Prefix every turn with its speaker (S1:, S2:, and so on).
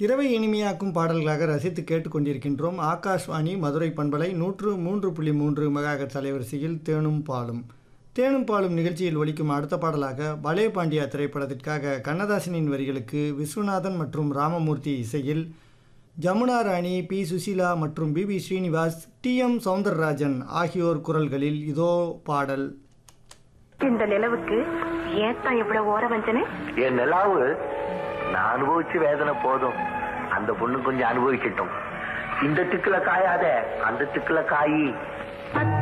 S1: இரவை இனிமையாக்கும் பாடல்களாக ரசித்து கேட்டுக்கொண்டிருக்கின்றோம் ஆகாஷ்வாணி மதுரை பண்பலை நூற்று மூன்று புள்ளி மூன்று மெகாஹெர்ட்ஸ் அலைவரிசையில் தேனும் பாலும் தேனும் பாலும் நிகழ்ச்சியில் ஒலிக்கும் அடுத்த பாடலாக பலே பாண்டியா திரைப்படத்திற்காக கண்ணதாசனின் வரிகளுக்கு விஸ்வநாதன் மற்றும் ராமமூர்த்தி இசையில் ஜமுனா ராணி பி சுசீலா மற்றும் P B Srinivas T M Soundararajan ஆகியோர் குரல்களில் இதோ பாடல்
S2: இந்த நிலவுக்கு ஏத்தான் இவ்வளவு ஓர வஞ்சனை
S3: என் நிலாவு நான் அனுபவிச்சு வேதனை போதும் அந்த பொண்ணு கொஞ்சம் அனுபவிக்கட்டும் இந்த திக்குல காயாத அந்த திக்குல காயி